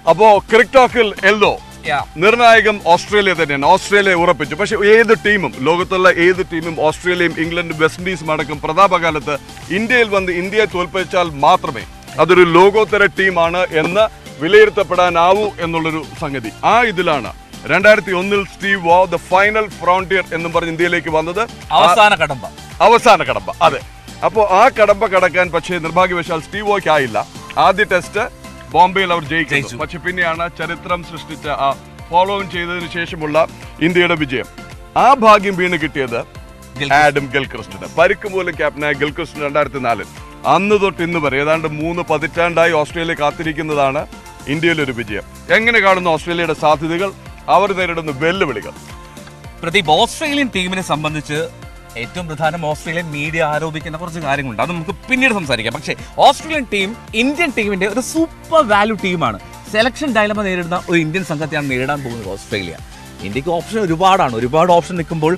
അപ്പോ ക്രിക്ടോക്കിൽ എൽദോ നിർണായകം ഓസ്ട്രേലിയ തന്നെയാണ് ഓസ്ട്രേലിയ ഉറപ്പിച്ചു പക്ഷെ ഏത് ടീമും ലോകത്തുള്ള ഏത് ടീമും ഓസ്ട്രേലിയയും ഇംഗ്ലണ്ടും വെസ്റ്റ് ഇൻഡീസും അടക്കം പ്രതാപകാലത്ത് ഇന്ത്യയിൽ വന്ന് ഇന്ത്യയെ തോൽപ്പിച്ചാൽ മാത്രമേ അതൊരു ലോകോത്തര ടീമാണ് എന്ന് വിലയിരുത്തപ്പെടാനാവൂ എന്നുള്ളൊരു സംഗതി ആ ഇതിലാണ് രണ്ടായിരത്തി ഒന്നിൽ സ്റ്റീവ് വോ ദ ഫൈനൽ ഫ്രോണ്ടിയർ എന്നും പറഞ്ഞ് ഇന്ത്യയിലേക്ക് വന്നത് അവസാന കടമ്പ അവസാന കടമ്പ അതെ അപ്പോൾ ആ കടമ്പ കടക്കാൻ പക്ഷേ നിർഭാഗ്യവശാൽ സ്റ്റീവോയ്ക്ക് ആയില്ല ആദ്യ ടെസ്റ്റ് ബോംബെയിൽ അവർ ജയിച്ചു ജയിച്ചു. പക്ഷെ പിന്നെയാണ് ചരിത്രം സൃഷ്ടിച്ച ആ ഫോളോ ചെയ്തതിനു ശേഷമുള്ള ഇന്ത്യയുടെ വിജയം ആ ഭാഗ്യം വീണ് കിട്ടിയത് ഗിൽക്രിസ്റ്റ്. ആഡം ഗിൽക്രിസ്റ്റിന് പരിക്ക് മൂലം ക്യാപ്റ്റനായ ഗിൽക്രിസ്റ്റിന് രണ്ടായിരത്തി നാലിൽ അന്ന് തൊട്ട് ഇന്ന് വരെ ഏതാണ്ട് മൂന്ന് പതിറ്റാണ്ടായി ഓസ്ട്രേലിയ കാത്തിരിക്കുന്നതാണ് ഇന്ത്യയിലൊരു വിജയം എങ്ങനെ കാണുന്നു ഓസ്ട്രേലിയയുടെ സാധ്യതകൾ അവർ നേരിടുന്ന വെല്ലുവിളികൾ പ്രദീപ് ഓസ്ട്രേലിയൻ ടീമിനെ സംബന്ധിച്ച് ഏറ്റവും പ്രധാനം ഓസ്ട്രേലിയൻ മീഡിയ ആരോപിക്കുന്ന കുറച്ച് കാര്യങ്ങളുണ്ട് അത് നമുക്ക് പിന്നീട് സംസാരിക്കാം പക്ഷേ ഓസ്ട്രേലിയൻ ടീം ഇന്ത്യൻ ടീമിന്റെ ഒരു സൂപ്പർ വാല്യൂ ടീമാണ് സെലക്ഷൻ ഡയലമ നേരിടുന്ന ഒരു ഇന്ത്യൻ സംഘത്തെയാണ് നേരിടാൻ പോകുന്നത് ഓസ്ട്രേലിയ ഇന്ത്യക്ക് ഓപ്ഷൻ ഒരുപാടാണ് ഒരുപാട് ഓപ്ഷൻ നിൽക്കുമ്പോൾ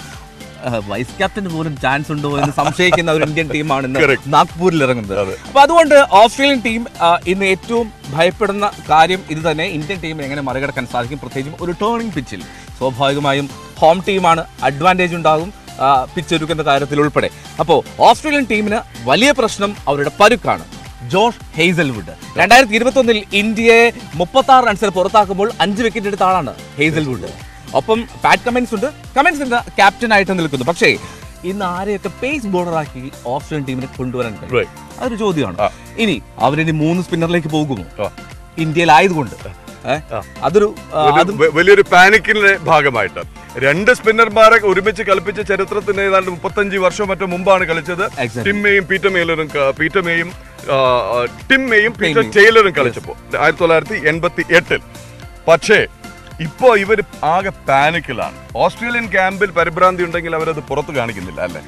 വൈസ് ക്യാപ്റ്റന് പോലും ചാൻസ് ഉണ്ടോ എന്ന് സംശയിക്കുന്ന ഒരു ഇന്ത്യൻ ടീമാണ് ഇന്ന് Correct. നാഗ്പൂരിൽ ഇറങ്ങുന്നത് അതെ. അപ്പൊ അതുകൊണ്ട് ഓസ്ട്രേലിയൻ ടീം ആ, ഇന്ന് ഏറ്റവും ഭയപ്പെടുന്ന കാര്യം ഇത് തന്നെ ഇന്ത്യൻ ടീമിനെ എങ്ങനെ മറികടക്കാൻ സാധിക്കും പ്രത്യേകിച്ചും ഒരു ടേണിംഗ് പിച്ചിൽ സ്വാഭാവികമായും ഹോം ടീമാണ് അഡ്വാൻറ്റേജ് ഉണ്ടാകും പിച്ച് ഒരുക്കുന്ന കാര്യത്തിൽ ഉൾപ്പെടെ അപ്പോൾ ഓസ്ട്രേലിയൻ ടീമിന് വലിയ പ്രശ്നം അവരുടെ പരുക്കാണ് ജോഷ് ഹെയ്സൽവുഡ് രണ്ടായിരത്തി ഇരുപത്തി ഒന്നിൽ ഇന്ത്യയെ മുപ്പത്തി ആറ് റൺസിൽ പുറത്താക്കുമ്പോൾ അഞ്ച് വിക്കറ്റ് എടുത്ത ആളാണ് ഹെയ്സൽവുഡ് ഒപ്പം പാറ്റ് കമൻസ് ഉണ്ട് കമൻസ് ഇന്ന് ക്യാപ്റ്റൻ ആയിട്ട് നിൽക്കുന്നു പക്ഷേ ഇന്ന് ആരെയൊക്കെ പേസ് ബോളറാക്കി ഓസ്ട്രേലിയൻ ടീമിനെ കൊണ്ടുവരാൻ കഴിയും Right. അതൊരു ചോദ്യമാണ് ആ. ഇനി അവരിനി മൂന്ന് സ്പിന്നറിലേക്ക് പോകുമോ ആ. ഇന്ത്യയിലായതുകൊണ്ട് ഏ? ആ. അതൊരു ആ, ഒരു അതും വ- വലിയൊരു പാനിക്കിന്റെ ഭാഗമായിട്ട് രണ്ട് സ്പിന്നർമാരെ ഒരുമിച്ച് കളിപ്പിച്ച ചരിത്രത്തിന് ഏതാണ്ട് മുപ്പത്തഞ്ച് വർഷം മറ്റോ മുമ്പാണ് കളിച്ചത് Exactly. ടിമ്മയും പീറ്റർ മെയിലറും ക- പീറ്റർ മേയും ആ, ആ, ടിമ്മയും പീറ്റർ മേയും. ടെയ്ലറും കളിച്ചപ്പോൾ ആയിരത്തി തൊള്ളായിരത്തി എൺപത്തി എട്ടിൽ പക്ഷേ ഇപ്പോ ഇവർ ആകെ പാനിക്കിലാണ് ഓസ്ട്രേലിയൻ ക്യാമ്പിൽ പരിഭ്രാന്തി ഉണ്ടെങ്കിൽ അവരത് പുറത്ത് കാണിക്കുന്നില്ല അല്ലേ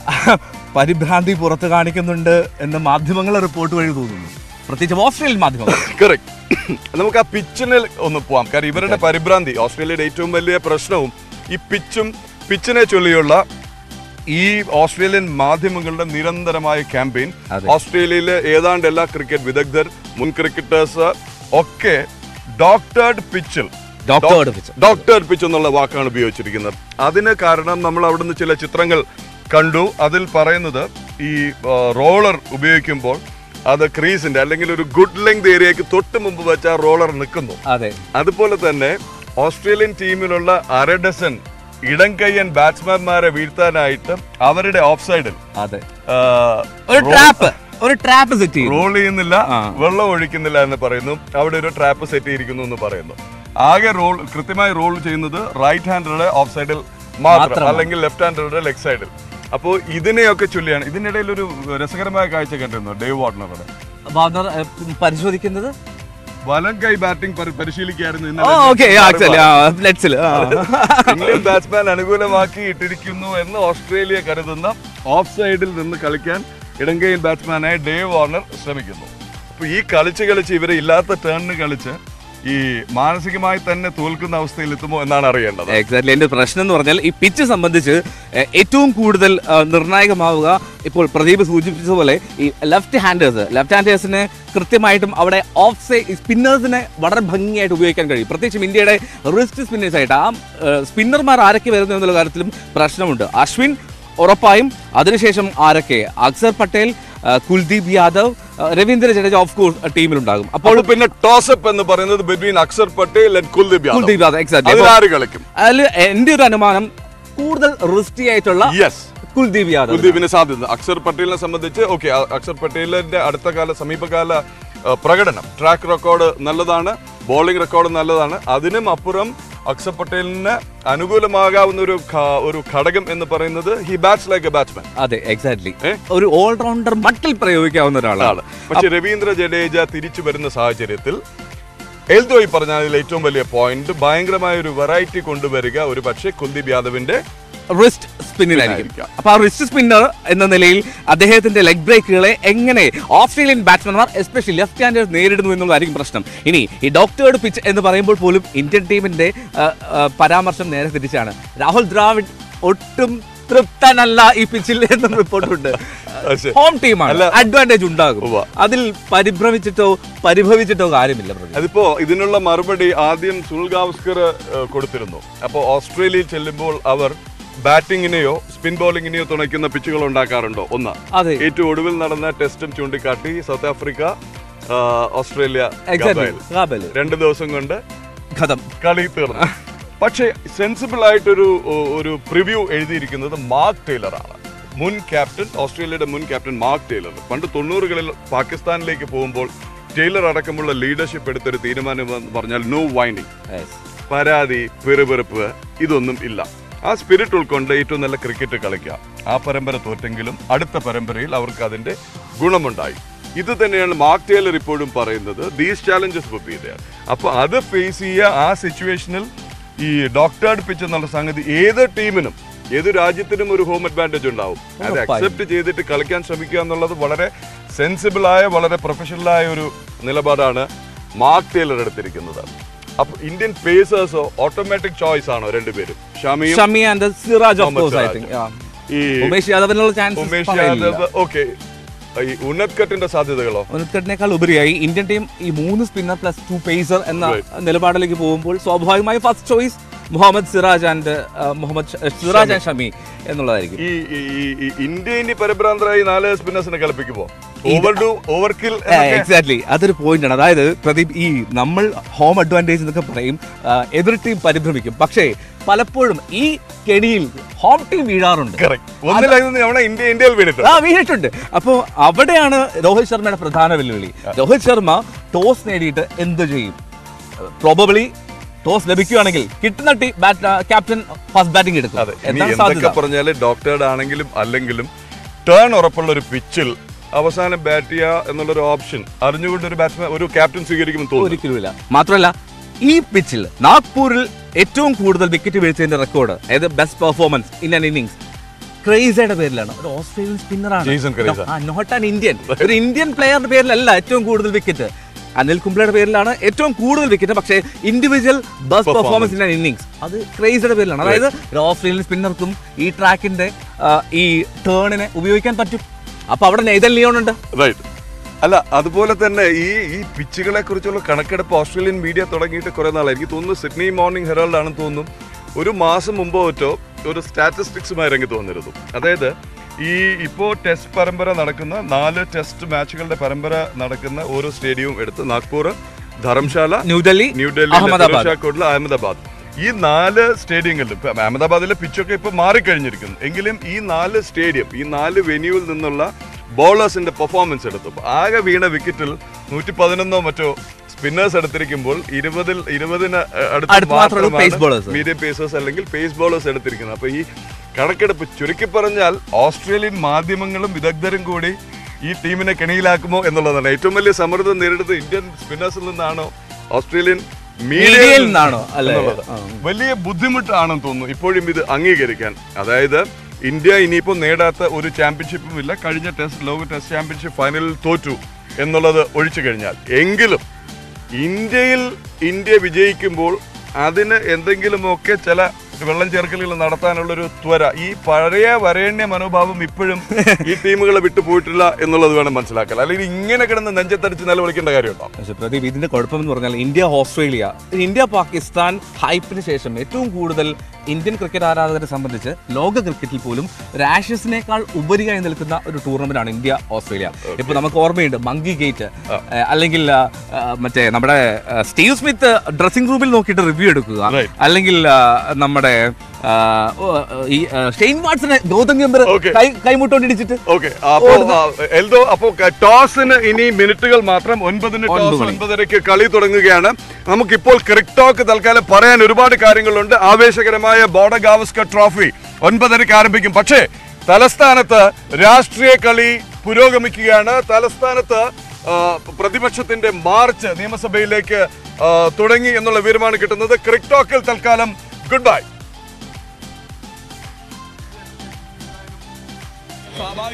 പരിഭ്രാന്തി പുറത്ത് കാണിക്കുന്നുണ്ട് എന്ന് മാധ്യമങ്ങളെ റിപ്പോർട്ട് വഴി തോന്നുന്നു പ്രത്യേകിച്ച് ഓസ്ട്രേലിയൻ മാധ്യമങ്ങൾ കറക്റ്റ് നമുക്ക് ആ പിച്ചിന് ഒന്ന് പോവാം കാരണം ഇവരുടെ പരിഭ്രാന്തി ഓസ്ട്രേലിയയുടെ ഏറ്റവും വലിയ പ്രശ്നവും ഈ പിച്ചും പിച്ചിനെ ചൊല്ലിയുള്ള ഈ ഓസ്ട്രേലിയൻ മാധ്യമങ്ങളുടെ നിരന്തരമായ ക്യാമ്പയിൻ അതെ. ഓസ്ട്രേലിയയിലെ ഏതാണ്ട് എല്ലാ ക്രിക്കറ്റ് വിദഗ്ധർ മുൻ ക്രിക്കറ്റേഴ്സ് ഒക്കെ ഡോക്ടേർഡ് പിച്ചിൽ Doctored pitch. ഡോക്ടേർഡ് പിച്ച് എന്നുള്ള വാക്കാണ് ഉപയോഗിച്ചിരിക്കുന്നത് അതിന് കാരണം നമ്മൾ അവിടുന്ന് ചില ചിത്രങ്ങൾ കണ്ടു അതിൽ പറയുന്നത് ഈ റോളർ ഉപയോഗിക്കുമ്പോൾ അത് ക്രീസിന്റെ അല്ലെങ്കിൽ ഒരു ഗുഡ് ലെങ്ത് ഏരിയക്ക് തൊട്ട് മുമ്പ് വെച്ച ആ റോളർ നിൽക്കുന്നു അതെ അതുപോലെ തന്നെ ഓസ്ട്രേലിയൻ ടീമിലുള്ള അര ഡസൻ ഇടംകയ്യൻ ബാറ്റ്സ്മാൻമാരെ വീഴ്ത്താനായിട്ട് അവരുടെ ഓഫ് സൈഡിൽ അതെ ഒരു ട്രാപ്പ് ഒരു ട്രാപ്പ് സെറ്റ് ചെയ്യും റോൾ ചെയ്യുന്നില്ല ആ. വെള്ളം ഒഴിക്കുന്നില്ല എന്ന് പറയുന്നു അവിടെ ഒരു ട്രാപ്പ് സെറ്റ് ചെയ്തിരിക്കുന്നു എന്ന് പറയുന്നു ആകെ റോൾ കൃത്യമായി റോൾ ചെയ്യുന്നത് റൈറ്റ് ഹാൻഡറുടെ ഓഫ് സൈഡിൽ മാത്രം മാത്രമാണ്. അല്ലെങ്കിൽ ലെഫ്റ്റ് ഹാൻഡറുടെ ലെഗ് സൈഡിൽ അപ്പോൾ ഇതിനെയൊക്കെ ചൊല്ലിയാണ് ഇതിനിടയിൽ ഒരു രസകരമായ കാഴ്ച കണ്ടിരുന്നു ഡേവ് വാർണറുടെ വാർണർ ഏ, പരിശോധിക്കുന്നത് വലം കൈ ബാറ്റിംഗ് പരിശീലിക്കുകയായിരുന്നു ഓ ഇന്നലെ ഓക്കെ ആക്ച്വലി ലെറ്റ്സിൽ ഇന്ത്യൻ ബാറ്റ്സ്മാൻ അനുകൂലമാക്കി ഇട്ടിരിക്കുന്നു എന്ന് ഓസ്ട്രേലിയ കരുതുന്ന ഓഫ് സൈഡിൽ നിന്ന് കളിക്കാൻ ഇടങ്കൈയിൽ ബാറ്റ്സ്മാനായ ഡേവ് വാർണർ ശ്രമിക്കുന്നു അപ്പൊ ഈ കളിച്ച് കളിച്ച് ഇവരെ ഇല്ലാത്ത ടേണിന് കളിച്ച് ഈ മാനസികമായി തന്നെ തോൽക്കുന്ന അവസ്ഥയിൽ എത്തുമോ എന്നാണ് അറിയേണ്ടത് എക്സാക്ട്ലി എന്റെ പ്രശ്നം എന്ന് പറഞ്ഞാൽ ഈ പിച്ച് സംബന്ധിച്ച് ഏഹ്, ഏറ്റവും കൂടുതൽ ആ, നിർണായകമാവുക ഇപ്പോൾ പ്രദീപ് സൂചിപ്പിച്ചതുപോലെ ഈ ലെഫ്റ്റ് ഹാൻഡേഴ്സ് ലെഫ്റ്റ് ഹാൻഡേഴ്സിന് കൃത്യമായിട്ടും അവിടെ ഓഫ് സൈഡ് സ്പിന്നേഴ്സിനെ വളരെ ഭംഗിയായിട്ട് ഉപയോഗിക്കാൻ കഴിയും പ്രത്യേകിച്ചും ഇന്ത്യയുടെ റിസ്റ്റ് സ്പിന്നേഴ്സ് ആയിട്ട് ആ സ്പിന്നർമാർ ആരൊക്കെ വരുന്നു എന്നുള്ള കാര്യത്തിലും പ്രശ്നമുണ്ട് അശ്വിൻ ഉറപ്പായും അതിനുശേഷം ആരൊക്കെ അക്സർ പട്ടേൽ ആ, കുൽദീപ് യാദവ് ആ, രവീന്ദ്ര ജഡേജ ഓഫ് കോഴ്സ് ടീമിലുണ്ടാകും അപ്പോൾ അപ്പോൾ പിന്നെ ടോസപ്പ് എന്ന് പറയുന്നത് between Axar Patel and Kuldeep Yadav Kuldeep Yadav exactly അതിലാര് കളിക്കും അതിൽ എന്റെ ഒരു അനുമാനം കൂടുതൽ റിസ്റ്റി ആയിട്ടുള്ള യെസ് കുൽദീപ് യാദവ് കുൽദീപിന് സാധ്യത അക്സർ പട്ടേലിനെ സംബന്ധിച്ച് ഓക്കെ അക്സർ പട്ടേലിന്റെ അടുത്ത കാല സമീപകാല ആ, പ്രകടനം ട്രാക്ക് റെക്കോർഡ് നല്ലതാണ് ബോളിംഗ് റെക്കോർഡ് നല്ലതാണ് അതിനും അപ്പുറം അക്സർ പട്ടേലിന് അനുകൂലമാകാവുന്ന ഒരു ഘ- ഒരു ഘടകം എന്ന് പറയുന്നത് he bats like a batsman അതെ എക്സാക്ട്ലി ഏ? ഒരു ഓൾറൗണ്ടർ മട്ടിൽ പ്രയോഗിക്കാവുന്ന ഒരാളാണ് ആണ് പക്ഷെ രവീന്ദ്ര ജഡേജ തിരിച്ചു വരുന്ന സാഹചര്യത്തിൽ എൽദോയി പറഞ്ഞ അതിൽ ഏറ്റവും വലിയ പോയിന്റ് ഭയങ്കരമായ ഒരു വെറൈറ്റി കൊണ്ടുവരിക ഒരു പക്ഷേ കുൽദീപ് യാദവിന്റെ റിസ്റ്റ് സ്പിന്നിലായിരിക്കും ആയിരിക്കാം. അപ്പൊ ആ റിസ്റ്റ് സ്പിന്നർ എന്ന നിലയിൽ അദ്ദേഹത്തിന്റെ ലെഗ് ബ്രേക്കുകളെ എങ്ങനെ ഓസ്ട്രേലിയൻ ബാറ്റ്സ്മാൻമാർ എസ്പെഷ്യലി ലെഫ്റ്റ് ഹാൻഡേഴ്സ് നേരിടുന്നു എന്നുള്ളതായിരിക്കും പ്രശ്നം ഇനി ഈ ഡോക്ടേർഡ് പിച്ച് എന്ന് പറയുമ്പോൾ പോലും ഇന്ത്യൻ ടീമിന്റെ ആ, ആ, പരാമർശം നേരെ തിരിച്ചാണ് രാഹുൽ ദ്രാവിഡ് ഒട്ടും തൃപ്തനല്ല ഈ പിച്ചിൽ എന്നും റിപ്പോർട്ടുണ്ട് പക്ഷേ, ഹോം ടീമാണ് അഡ്വാൻറ്റേജ് ഉണ്ടാകും ഉവ്വ. അതിൽ പരിഭ്രമിച്ചിട്ടോ പരിഭവിച്ചിട്ടോ കാര്യമില്ല പ്രതി അതിപ്പോ ഇതിനുള്ള മറുപടി ആദ്യം സുനിൽ ഗാവസ്കർ ഏഹ്, കൊടുത്തിരുന്നു അപ്പോൾ ഓസ്ട്രേലിയയിൽ ചെല്ലുമ്പോൾ അവർ ബാറ്റിങ്ങിനെയോ സ്പിൻ ബോളിങ്ങിനെയോ തുണയ്ക്കുന്ന പിച്ചുകൾ ഉണ്ടാക്കാറുണ്ടോ ഒന്ന് അതെ ഏറ്റവും ഒടുവിൽ നടന്ന ടെസ്റ്റും ചൂണ്ടിക്കാട്ടി സൗത്ത് ആഫ്രിക്ക ആ, ഓസ്ട്രേലിയ എക്സാക്ട്ലി ഗാബയിൽ. രണ്ട് ദിവസം കൊണ്ട് ഖതം കളി തീർന്നു പക്ഷേ സെൻസിബിൾ ആയിട്ടൊരു ഒ- ഒരു പ്രിവ്യൂ എഴുതിയിരിക്കുന്നത് മാർക്ക് ടൈലർ ആണ് മുൻ ക്യാപ്റ്റൻ ഓസ്ട്രേലിയയുടെ മുൻ ക്യാപ്റ്റൻ മാർക്ക് ടൈലർ പണ്ട് തൊണ്ണൂറുകളിൽ പാകിസ്ഥാനിലേക്ക് പോകുമ്പോൾ ടൈലർ അടക്കമുള്ള ലീഡർഷിപ്പ് എടുത്തൊരു തീരുമാനം എന്ന് പറഞ്ഞാൽ നോ വൈൻഡിങ് പരാതി പിറുപിറുപ്പ് ഇതൊന്നും ഇല്ല ആ സ്പിരിറ്റ് ഉൾക്കൊണ്ട് ഏറ്റവും നല്ല ക്രിക്കറ്റ് കളിക്കാം ആ പരമ്പര തോറ്റെങ്കിലും അടുത്ത പരമ്പരയിൽ അവർക്ക് അതിന്റെ ഗുണമുണ്ടായി ഇത് തന്നെയാണ് മാർക്ക് ടേലർ ഇപ്പോഴും പറയുന്നത് these challenges would be there അപ്പോൾ അത് ഫേസ് ചെയ്യുക ആ സിറ്റുവേഷനിൽ ഈ ഡോക്ടേർഡ് പിച്ച് എന്നുള്ള സംഗതി ഏത് ടീമിനും ഏത് രാജ്യത്തിനും ഒരു ഹോം അഡ്വാൻറ്റേജ് ഉണ്ടാവും അത് ഉറപ്പായും. അക്സെപ്റ്റ് ചെയ്തിട്ട് കളിക്കാൻ ശ്രമിക്കുക എന്നുള്ളത് വളരെ സെൻസിബിളായ വളരെ പ്രൊഫഷണലായ ഒരു നിലപാടാണ് മാർക്ക് ടേലർ എടുത്തിരിക്കുന്നത് അപ്പൊ ഇന്ത്യൻ പേസേഴ്സോ ഓട്ടോമാറ്റിക് ചോയ്സ് ആണോ രണ്ടുപേരും ഷമിയും Shami and Siraj of Mohammed course I Siraj. Think ഈ ഉമേഷ് യാദവിനുള്ള ചാൻസ് ഉമേഷ് യാദവ് ഓക്കെ ഈ ഉന്നത് കട്ടിന്റെ സാധ്യതകളോ ഉനത്കട്ടിനേക്കാൾ ഉപരിയായി ഇന്ത്യൻ ടീം ഈ മൂന്ന് സ്പിന്നർ പ്ലസ് ടു പേസർ എന്ന Right. നിലപാടിലേക്ക് പോകുമ്പോൾ സ്വാഭാവികമായി first choice Mohammed Siraj and Mohammed ഷ- സിറാജ് ആൻഡ് ഷമി എന്നുള്ളതായിരിക്കും ഈ ഈ- ഈ- ഈ ഇന്ത്യ ഇനി പരമ്പരാന്തരായി നാല് സ്പിന്നേഴ്സിനെ കളിപ്പിക്കുമോ overdo overkill exactly അതൊരു പോയിന്റ് ആണ് അതായത് പ്രദീപ് ഈ നമ്മൾ ഹോം അഡ്വാൻറ്റേജ് എന്നൊക്കെ പറയും ആ, എതിർ ടീം പരിഭ്രമിക്കും പക്ഷേ പലപ്പോഴും ഈ കെണിയിൽ ഹോം ടീം വീഴാറുണ്ട് ഒന്നിലായിരുന്നു നമ്മളെ ഇന്ത്യ ഇന്ത്യയിൽ വീണിട്ട് ആ വീണിട്ടുണ്ട് അപ്പോൾ അവിടെയാണ് രോഹിത് ശർമ്മയുടെ പ്രധാന വെല്ലുവിളി രോഹിത് ശർമ്മ ടോസ് നേടിയിട്ട് എന്ത് ചെയ്യും പ്രോബബിളി ടോസ് ലഭിക്കുകയാണെങ്കിൽ കിട്ടുന്ന ടീം ക്യാപ്റ്റൻ ഫസ്റ്റ് ബാറ്റിംഗ് എടുക്കും അതെ ഇനി എന്താണ് എന്തൊക്കെ സാധ്യത പറഞ്ഞാല് ഡോക്ടേർഡ് ആണെങ്കിലും അല്ലെങ്കിലും ടേൺ ഉറപ്പുള്ള ഒരു പിച്ചിൽ അവസാനം ബാറ്റ് ചെയ്യുക എന്നുള്ളൊരു ഓപ്ഷൻ അറിഞ്ഞുകൊണ്ട് ഒരു ബാറ്റ്സ്മാൻ ഒരു ക്യാപ്റ്റൻ സ്വീകരിക്കുമെന്ന് തോന്നുന്നു ഒരിക്കലുമില്ല മാത്രമല്ല ഈ പിച്ചിൽ നാഗ്പൂരിൽ ഏറ്റവും കൂടുതൽ വിക്കറ്റ് വീഴ്ചയുടെ റെക്കോർഡ് അതായത് best performance in an innings ക്രേസയുടെ പേരിലാണ് ഒരു ഓസ്ട്രേലിയൻ സ്പിന്നറാണ് Jason Krejza. Not an Indian ഒരു ഇന്ത്യൻ പ്ലെയറുടെ പേരിലല്ല ഏറ്റവും കൂടുതൽ വിക്കറ്റ് അനിൽ കുംബ്ലയുടെ പേരിലാണ് ഏറ്റവും കൂടുതൽ വിക്കറ്റ് പക്ഷേ individual best performance in an innings അത് ക്രേസയുടെ പേരിലാണ് അതായത് ഒരു ഓസ്ട്രേലിയൻ സ്പിന്നർക്കും ഈ ട്രാക്കിന്റെ ഈ ടേണിനെ ഉപയോഗിക്കാൻ പറ്റും അപ്പൊ അവിടെ നെയ്തൽ ലിയോൺ ഉണ്ട് റൈറ്റ് അല്ല അതുപോലെ തന്നെ ഈ ഈ പിച്ചുകളെ കുറിച്ചുള്ള കണക്കെടുപ്പ് ഓസ്ട്രേലിയൻ മീഡിയ തുടങ്ങിയിട്ട് കുറെ നാളായി എനിക്ക് തോന്നുന്നു സിഡ്നി മോർണിംഗ് ഹെറാൾഡ് ആണെന്ന് തോന്നുന്നു ഒരു മാസം മുമ്പോ മറ്റോ ഒരു സ്റ്റാറ്റിസ്റ്റിക്സുമായി രംഗത്ത് വന്നിരുന്നു അതായത് ഈ ഇപ്പോൾ ടെസ്റ്റ് പരമ്പര നടക്കുന്ന നാല് ടെസ്റ്റ് മാച്ചുകളുടെ പരമ്പര നടക്കുന്ന ഓരോ സ്റ്റേഡിയവും എടുത്ത് നാഗ്പൂർ ധർമ്മശാല ന്യൂഡൽഹി ന്യൂഡൽഹി അഹമ്മദാബാദ് ഫിറോസ്ഷാഹ്കോട്ടിൽ അഹമ്മദാബാദ് ഈ നാല് സ്റ്റേഡിയങ്ങളിലും ഇപ്പൊ അഹമ്മദാബാദിലെ പിച്ചൊക്കെ ഇപ്പൊ മാറിക്കഴിഞ്ഞിരിക്കുന്നു എങ്കിലും ഈ നാല് സ്റ്റേഡിയം ഈ നാല് വെന്യൂവിൽ നിന്നുള്ള ബോളേഴ്സിന്റെ പെർഫോമൻസ് എടുത്തു അപ്പൊ ആകെ വീണ വിക്കറ്റിൽ നൂറ്റി പതിനൊന്നോ മറ്റോ സ്പിന്നേഴ്സ് എടുത്തിരിക്കുമ്പോൾ ഇരുപതിൽ ഇരുപതിന് അടുത്ത് മാത്രമേ pace bowlers. മീഡിയം പേസേഴ്സ് അല്ലെങ്കിൽ പേസ് ബോളേഴ്സ് എടുത്തിരിക്കുന്നത് അപ്പൊ ഈ കണക്കെടുപ്പ് ചുരുക്കി പറഞ്ഞാൽ ഓസ്ട്രേലിയൻ മാധ്യമങ്ങളും വിദഗ്ധരും കൂടി ഈ ടീമിനെ കെണിയിലാക്കുമോ എന്നുള്ളതാണ് ഏറ്റവും വലിയ സമ്മർദ്ദം നേരിടുന്നത് ഇന്ത്യൻ സ്പിന്നേഴ്സിൽ നിന്നാണോ ഓസ്ട്രേലിയൻ മീഡിയയിൽ മീഡിയയിൽ നിന്നാണോ അല്ലേ എന്നുള്ളത്. വലിയ ബുദ്ധിമുട്ടാണെന്ന് തോന്നുന്നു ഇപ്പോഴും ഇത് അംഗീകരിക്കാൻ അതായത് ഇന്ത്യ ഇനിയിപ്പോൾ നേടാത്ത ഒരു ചാമ്പ്യൻഷിപ്പും ഇല്ല കഴിഞ്ഞ ടെസ്റ്റ് ലോക ടെസ്റ്റ് ചാമ്പ്യൻഷിപ്പ് ഫൈനലിൽ തോറ്റു എന്നുള്ളത് ഒഴിച്ചു കഴിഞ്ഞാൽ എങ്കിലും ഇന്ത്യയിൽ ഇന്ത്യ വിജയിക്കുമ്പോൾ അതിന് എന്തെങ്കിലുമൊക്കെ ചില വെള്ളം ചേർക്കലുകൾ നടത്താനുള്ളൊരു ത്വര ഈ പഴയ വരേണ്യ മനോഭാവം ഇപ്പോഴും ഈ ടീമുകളെ വിട്ടുപോയിട്ടില്ല എന്നുള്ളത് വേണം മനസ്സിലാക്കാൻ അല്ലെങ്കിൽ ഇങ്ങനെ കിടന്ന് നെഞ്ചത്തടിച്ച് നിലവിളിക്കേണ്ട കാര്യമുണ്ടോ പക്ഷേ പ്രദീപ് ഇതിന്റെ കുഴപ്പം എന്ന് പറഞ്ഞാൽ ഇന്ത്യ ഓസ്ട്രേലിയ ഇന്ത്യ പാകിസ്ഥാൻ ഹൈപ്പിന് ശേഷം ഏറ്റവും കൂടുതൽ ഇന്ത്യൻ ക്രിക്കറ്റ് ആരാധകരെ സംബന്ധിച്ച് ലോക ക്രിക്കറ്റിൽ പോലും രാഷസിനേക്കാൾ ഉപരിയായി നിൽക്കുന്ന ഒരു ടൂർണമെന്റ് ആണ് ഇന്ത്യ ഓസ്ട്രേലിയ ഇപ്പൊ നമുക്ക് ഓർമ്മയുണ്ട് മങ്കി ഗേറ്റ് അല്ലെങ്കിൽ ആ, ആ, മറ്റേ നമ്മുടെ ആ, സ്റ്റീവ് സ്മിത്ത് ഡ്രസ്സിംഗ് റൂമിൽ നോക്കിയിട്ട് റിവ്യൂ എടുക്കുക Right. അല്ലെങ്കിൽ ആ, നമ്മുടെ ആ, ഓ, ഈ ആ, ഷെയ്ൻ വാട്സനെ ഗൗതം ഗംഭീർ Okay. കൈ കൈമുട്ടോണ്ടിടിച്ചിട്ട് ഓക്കെ അപ്പോ ആ, എൽദോ അപ്പോ ക- ടോസിന് ഇനി മിനിറ്റുകൾ മാത്രം ഒൻപതിന് ഒൻപത് ടോസ് മണി. ഒൻപതരയ്ക്ക് കളി തുടങ്ങുകയാണ് നമുക്കിപ്പോൾ ക്രിക് ടോക്ക് തൽക്കാലം പറയാൻ ഒരുപാട് കാര്യങ്ങളുണ്ട് ആവേശകരമായ ബോർഡർ ഗാവസ്കർ ട്രോഫി ഒൻപതരയ്ക്ക് ആരംഭിക്കും പക്ഷേ തലസ്ഥാനത്ത് രാഷ്ട്രീയ കളി പുരോഗമിക്കുകയാണ് തലസ്ഥാനത്ത് ആ, പ്രതിപക്ഷത്തിന്റെ മാർച്ച് നിയമസഭയിലേക്ക് ആ, തുടങ്ങി എന്നുള്ള വിവരമാണ് കിട്ടുന്നത് ക്രിക് ടോക്കിൽ തൽക്കാലം ഗുഡ് ബൈ